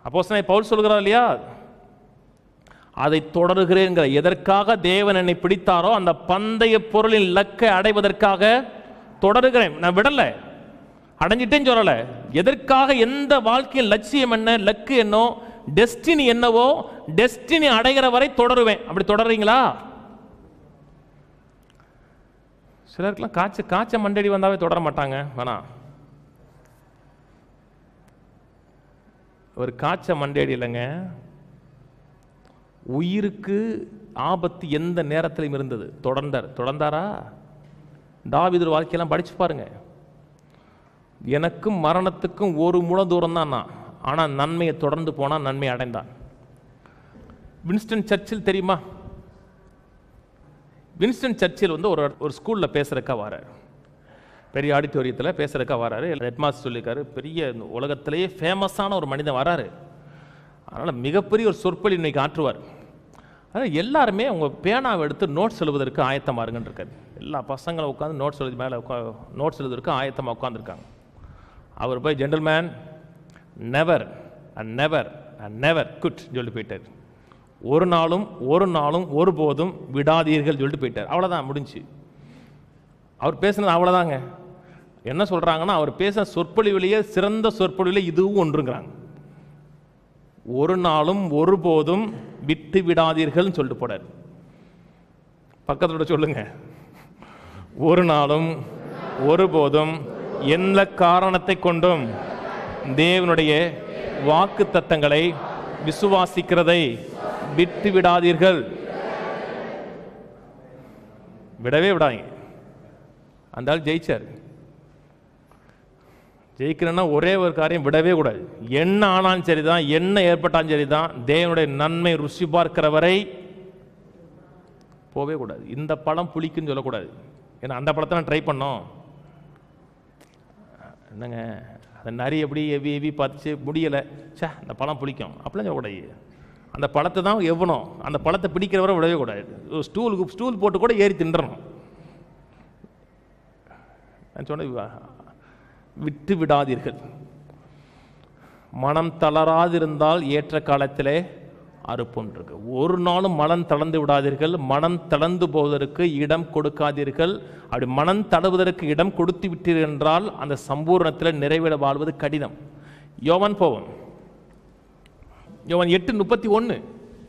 அப்போஸ்தலனாகிய பவுல் சொல்கிறார் இல்லையா அதை தொடருகிறேங்கிற எதற்காக தேவன் என்னை பிடித்தாரோ அந்த பந்தய பொருளின் லக்கை அடைவதற்காக தொடருகிறேன் நான் விடல அடைஞ்சிட்டேன்னு சொல்லல எதற்காக எந்த வாழ்க்கையின் லட்சியம் என்ன லக்கு என்னோ டெஸ்டினி என்னவோ டெஸ்டினி அடைகிற வரை தொடருவேன் அப்படி தொடர்றீங்களா சிலருக்குலாம் காய்ச்ச காய்ச்ச மண்டடி வந்தாவே தொடர மாட்டாங்க வேணாம் ஒரு காய்ச்ச மண்டேடி இல்லைங்க உயிருக்கு ஆபத்து எந்த நேரத்திலும் இருந்தது தொடர்ந்தார் தொடர்ந்தாரா தாவீது வாழ்க்கையெல்லாம் படிச்சு பாருங்க எனக்கும் மரணத்துக்கும் ஒரு முழ தூரம் தான் நான் ஆனால் நன்மையை தொடர்ந்து போனால் நன்மை அடைந்தான் வின்ஸ்டன் சர்ச்சில் தெரியுமா வின்ஸ்டன் சர்ச்சில் வந்து ஒரு ஒரு ஸ்கூலில் பேசுறக்கா வரார் பெரிய ஆடிட்டோரியத்தில் பேசுறக்கா வராரு ஹெட்மாஸ்டர் சொல்லியிருக்காரு பெரிய இந்த உலகத்திலேயே ஃபேமஸான ஒரு மனிதன் வராரு அதனால் மிகப்பெரிய ஒரு சொற்பொழி இன்னைக்கு ஆற்றுவார் அதனால் எல்லாருமே அவங்க பேனாவை எடுத்து நோட்ஸ் எழுதுவதற்கு ஆயத்தமாக இருங்கன்னு இருக்காரு எல்லா பசங்களும் உட்காந்து நோட்ஸ் எழுதி மேலே உட்கா நோட்ஸ் எழுதுவதற்கு ஆயத்தமாக உட்காந்துருக்காங்க அவர் போய் gentleman never and never and never good சொல்லிட்டு போயிட்டார் ஒரு நாளும் ஒரு நாளும் ஒருபோதும் விடாதீர்கள் சொல்லிட்டு போயிட்டார் அவ்வளோதான் முடிஞ்சு அவர் பேசுனது அவ்வளோதாங்க என்ன சொல்கிறாங்கன்னா அவர் பேசின சொற்பொழிவிலேயே சிறந்த சொற்பொழிவிலே இதுவும் ஒன்றுங்கிறாங்க ஒரு நாளும் ஒருபோதும் விட்டு விடாதீர்கள்னு சொல்லிட்டு போறார் பக்கத்தோட சொல்லுங்க ஒரு நாளும் ஒருபோதும் எந்த காரணத்தை கொண்டும் தேவனுடைய வாக்கு தத்தங்களை விசுவாசிக்கிறதை விட்டு விடாதீர்கள் விடவே விடாதீங்க அந்த ஆள் ஜெயிச்சார் ஜெயிக்கணும்னா ஒரே ஒரு காரியம் விடவே கூடாது என்ன ஆனாலும் சரிதான் என்ன ஏற்பட்டாலும் சரிதான் தேவனுடைய நன்மை ருசி பார்க்கிற வரை போவே கூடாது இந்த பழம் புளிக்குன்னு சொல்லக்கூடாது ஏன்னா அந்த பழத்தை நான் ட்ரை பண்ணோம் என்னங்க அந்த நரி எப்படி எவி எவி பார்த்துச்சு முடியலை ச்சே அந்த பழம் புளிக்கும் அப்படிலாம் சொல்லக்கூடாது அந்த பழத்தை தான் எவ்வளோ அந்த பழத்தை பிடிக்கிறவரை விடவே கூடாது ஸ்டூலுக்கு ஸ்டூல் போட்டு கூட ஏறி தின்றணும் நான் சொன்ன விட்டு விடாதீர்கள் மனம் தளராதிருந்தால் ஏற்ற காலத்திலே அறுப்புன்றிருக்கு ஒரு நாளும் மனம் தளர்ந்து விடாதீர்கள் மனம் தளர்ந்து போவதற்கு இடம் கொடுக்காதீர்கள் அப்படி மனம் தளர்வதற்கு இடம் கொடுத்து விட்டீர்கள் என்றால் அந்த சம்பூர்ணத்தில் நிறைவேற வாழ்வது கடினம் யோவான் போவோம் யோவான் எட்டு முப்பத்தி ஒன்று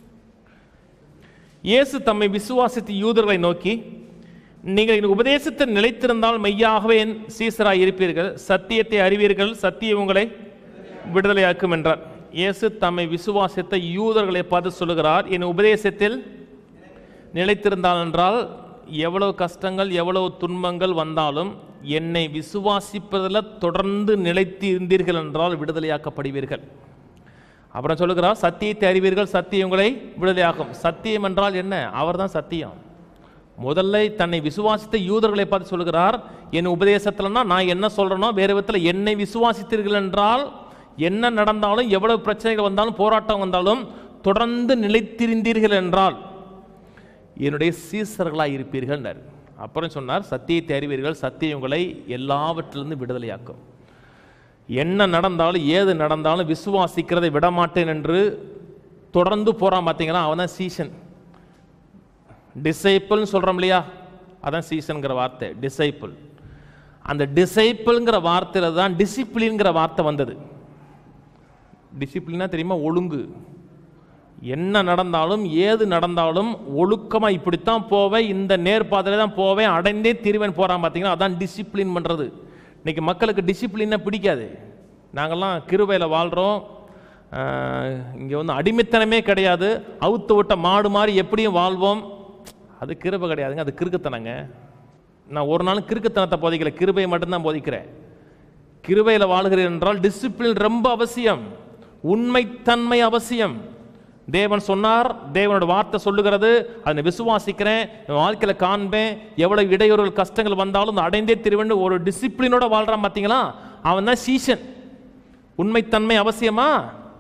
இயேசு தம்மை விசுவாசித்த யூதர்களை நோக்கி நீங்கள் என் உபதேசத்தில் நிலைத்திருந்தால் மெய்யாகவே என் சீசராய் இருப்பீர்கள் சத்தியத்தை அறிவீர்கள் சத்தியம் உங்களை விடுதலையாக்கும் என்றார் இயேசு தம்மை விசுவாசித்த யூதர்களை பார்த்து சொல்லுகிறார் என் உபதேசத்தில் நிலைத்திருந்தால் என்றால் எவ்வளவு கஷ்டங்கள் எவ்வளவு துன்பங்கள் வந்தாலும் என்னை விசுவாசிப்பதில் தொடர்ந்து நிலைத்து இருந்தீர்கள் என்றால் விடுதலையாக்கப்படுவீர்கள் அப்புறம் சொல்லுகிறார் சத்தியத்தை அறிவீர்கள் சத்தியம் உங்களை விடுதலையாக்கும் சத்தியம் என்றால் என்ன அவர்தான் சத்தியம் முதல்ல தன்னை விசுவாசித்த யூதர்களை பார்த்து சொல்லுகிறார் என் உபதேசத்தில்னா நான் என்ன சொல்றேனோ வேறு விதத்தில் என்னை விசுவாசித்தீர்கள் என்றால் என்ன நடந்தாலும் எவ்வளவு பிரச்சனைகள் வந்தாலும் போராட்டம் வந்தாலும் தொடர்ந்து நிலைத்திருந்தீர்கள் என்றால் என்னுடைய சீசர்களாக இருப்பீர்கள் அப்புறம் சொன்னார் சத்தியத்தை அறிவீர்கள் சத்தியம் உங்களை எல்லாவற்றிலிருந்து விடுதலையாக்கும் என்ன நடந்தாலும் ஏது நடந்தாலும் விசுவாசிக்கிறதை விடமாட்டேன் என்று தொடர்ந்து போறான் பார்த்தீங்களா அவன் தான் சீசன் டிசைப்பிள்னு சொல்கிறோம் இல்லையா அதான் சீசன்கிற வார்த்தை டிசைப்பிள் அந்த டிசைப்பிள்ங்கிற வார்த்தையில் தான் டிசிப்ளின்ங்கிற வார்த்தை வந்தது டிசிப்ளினா தெரியுமா ஒழுங்கு என்ன நடந்தாலும் ஏது நடந்தாலும் ஒழுக்கமாக இப்படித்தான் போவேன் இந்த நேர்பாதையில் தான் போவேன் அடைந்தே திருவன் போகிறான் பார்த்தீங்கன்னா அதான் டிசிப்ளின் பண்ணுறது இன்னைக்கு மக்களுக்கு டிசிப்ளினை பிடிக்காது நாங்கள்லாம் கிருபையில் வாழ்கிறோம் இங்கே வந்து அடிமைத்தனமே கிடையாது அவுத்து விட்ட மாடு மாதிரி எப்படியும் வாழ்வோம் அது கிருபை கிடையாதுங்க அது கிறுக்குத்தனங்க நான் ஒரு நாளும் கிறுக்குத்தனத்தை போதிக்கல கிருபையை மட்டும்தான் போதிக்கிறேன் கிருபையில் வாழ்கிறேன் என்றால் டிசிப்ளின் ரொம்ப அவசியம் உண்மைத்தன்மை அவசியம் தேவன் சொன்னார் தேவனோட வார்த்தை சொல்லுகிறது அதை விசுவாசிக்கிறேன் என் வாழ்க்கையில் காண்பேன் எவ்வளவு இடையூறுகள் கஷ்டங்கள் வந்தாலும் அடைந்தே திருவண்டு ஒரு டிசிப்ளினோட வாழ்றான் பார்த்தீங்களா அவன் தான் சீசன் உண்மைத்தன்மை அவசியமா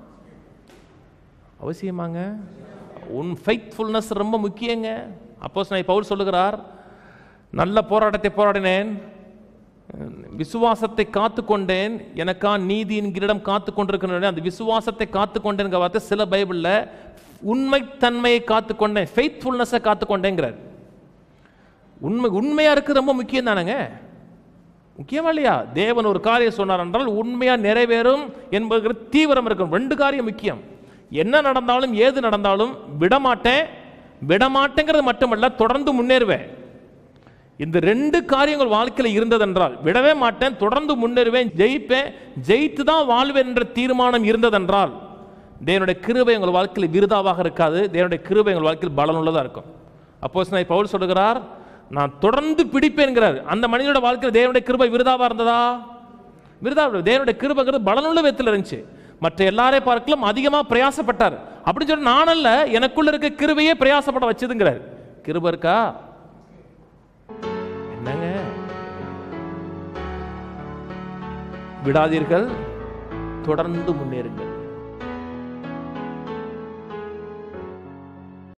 அவசியமாங்க உன் ஃபெய்த்ஃபுல்னஸ் ரொம்ப முக்கியங்க அப்போஸ் நான் பவுல் சொல்லுகிறார் நல்ல போராட்டத்தை போராடினேன் விசுவாசத்தை காத்து கொண்டேன் எனக்கா நீதியின் கிரீடம் காத்து கொண்டிருக்கிறேன் அந்த விசுவாசத்தை காத்து கொண்டேங்கிற வார்த்தை சில பைபிளில் உண்மைத்தன்மையை காத்து கொண்டேன் ஃபெய்த்ஃபுல்னஸை காத்து கொண்டேங்கிறார் உண்மை உண்மையா இருக்கிறது ரொம்ப முக்கியம் தானேங்க முக்கியமா இல்லையா தேவன் ஒரு காரியம் சொன்னார் என்றால் உண்மையா நிறைவேறும் என்பது தீவிரம் இருக்கும் ரெண்டு காரியம் முக்கியம் என்ன நடந்தாலும் ஏது நடந்தாலும் விடமாட்டேன் விடமாட்டேங்கிறது மட்டுமல்ல தொடர்ந்து முன்னேறுவேன் இந்த ரெண்டு காரியங்கள் வாழ்க்கையில் இருந்ததென்றால் விடவே மாட்டேன் தொடர்ந்து முன்னேறுவேன் ஜெயிப்பேன் ஜெயித்து தான் வாழ்வேன் என்ற தீர்மானம் இருந்ததென்றால் தேவனுடைய கிருபை உங்கள் வாழ்க்கையில் விருதாவாக இருக்காது தேவனுடைய கிருபை உங்கள் வாழ்க்கையில் பலனுள்ளதாக இருக்கும் அப்போ நான் பவுல் சொல்லுகிறார் நான் தொடர்ந்து பிடிப்பேன்கிறார் அந்த மனிதனோட வாழ்க்கையில் தேவனுடைய கிருபை விருதாவா இருந்ததா விருதா தேவனுடைய கிருபைங்கிறது பலனுள்ள விதத்தில் இருந்துச்சு மற்ற எல்லாரை பார்க்கலும் அதிகமாக பிரயாசப்பட்டார் அப்படி சொல்லி நானல்ல எனக்குள்ள இருக்க கிருபையே பிரயாசப்பட வச்சதுங்கிறார் கிருபை இருக்கா என்னங்க விடாதீர்கள் தொடர்ந்து முன்னேறுங்கள்